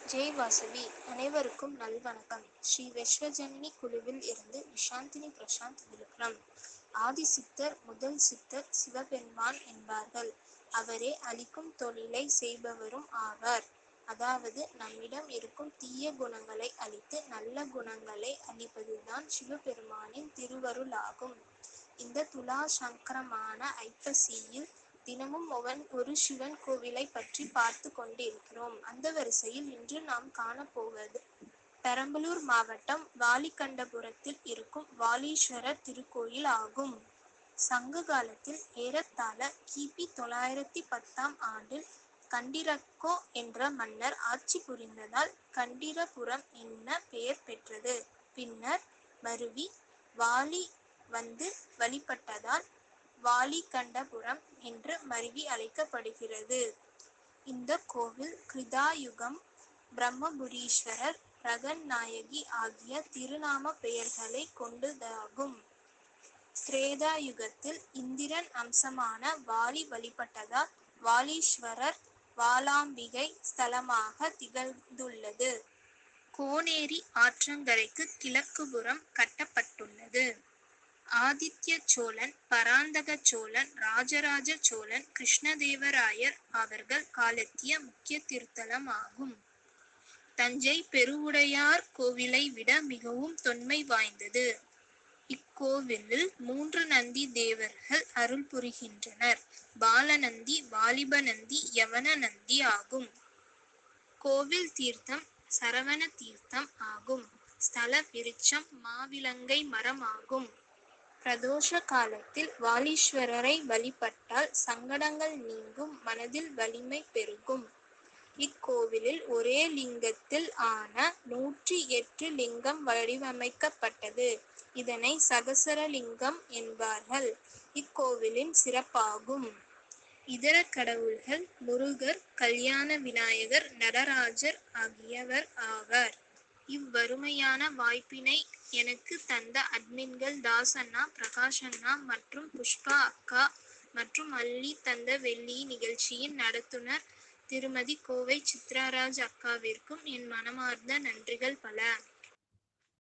ஜெய் வாசவி அனைவருக்கும் நல்வணக்கம் ஸ்ரீ விஸ்வஜனனி குழுவில் இருந்து விஷாந்தினி பிரசாந்த் விழுப்புரம் ஆதி சித்தர் முதல் சித்தர் சிவபெருமான் என்பார்கள் அவரே அளிக்கும் தொழிலை செய்பவரும் ஆவார் அதாவது நம்மிடம் இருக்கும் தீய குணங்களை அழித்து நல்ல குணங்களை அளிப்பதுதான் சிவபெருமானின் திருவருளாகும் இந்த துலா சங்கரமான ஐப்பசியில் தினமும் ஒவன் ஒரு சிவன் கோவிலை பற்றி பார்த்து கொண்டிருக்கிறோம் அந்த வரிசையில் இன்று நாம் காணப்போவது பெரம்பலூர் மாவட்டம் வாலிகண்டபுரத்தில் இருக்கும் வாலீஸ்வரர் திருக்கோயில் ஆகும் சங்க காலத்தில் ஏறத்தாழ கிபி தொள்ளாயிரத்தி பத்தாம் ஆண்டில் கண்டிரக்கோ என்ற மன்னர் ஆட்சி புரிந்ததால் கண்டிரபுரம் என்ன பெயர் பெற்றது பின்னர் மருவி வாலி வந்து வழிபட்டதால் வாலிகண்டபுரம் என்று மருவி அழைக்கப்படுகிறது இந்த கோவில் கிருதாயுகம் பிரம்மபுரீஸ்வரர் பிரகன் நாயகி ஆகிய திருநாம பெயர்களை கொண்டதாகும் திரேதா யுகத்தில் இந்திரன் அம்சமான வாலி வழிபட்டதால் வாலீஸ்வரர் வாலாம்பிகை ஸ்தலமாக திகழ்ந்துள்ளது கோனேரி ஆற்றங்கரைக்கு கிழக்குபுறம் கட்டப்பட்டுள்ளது ஆதித்ய சோழன் பராந்தக சோழன் ராஜராஜ சோழன் கிருஷ்ணதேவராயர் அவர்கள் காலத்திய முக்கிய திருத்தலம் ஆகும் தஞ்சை பெருவுடையார் கோவிலை விட மிகவும் தொன்மை வாய்ந்தது இக்கோவிலில் மூன்று நந்தி தேவர்கள் அருள் புரிகின்றனர் பாலநந்தி வாலிப நந்தி யவன நந்தி ஆகும் கோவில் தீர்த்தம் சரவண தீர்த்தம் ஆகும் ஸ்தல விருட்சம் மாவிலங்கை மரம் ஆகும் பிரதோஷ காலத்தில் வாலீஸ்வரரை வழிபட்டால் சங்கடங்கள் நீங்கும் மனதில் வலிமை பெருகும் இக்கோவிலில் ஒரே லிங்கத்தில் ஆன நூற்றி எட்டு லிங்கம் வடிவமைக்கப்பட்டது இதனை சகசரலிங்கம் என்பார்கள் இக்கோவிலின் சிறப்பாகும் இதர கடவுள்கள் முருகர் கல்யாண விநாயகர் நடராஜர் ஆகியவர் ஆவார் இவ்வருமையான வாய்ப்பினை எனக்கு தந்த அட்மின்கள் தாசண்ணா பிரகாஷண்ணா மற்றும் புஷ்பா அக்கா மற்றும் அள்ளி தந்த வெள்ளி நிகழ்ச்சியின் நடத்துனர் திருமதி கோவை சித்ராராஜ் அக்காவிற்கும் என் மனமார்ந்த நன்றிகள் பல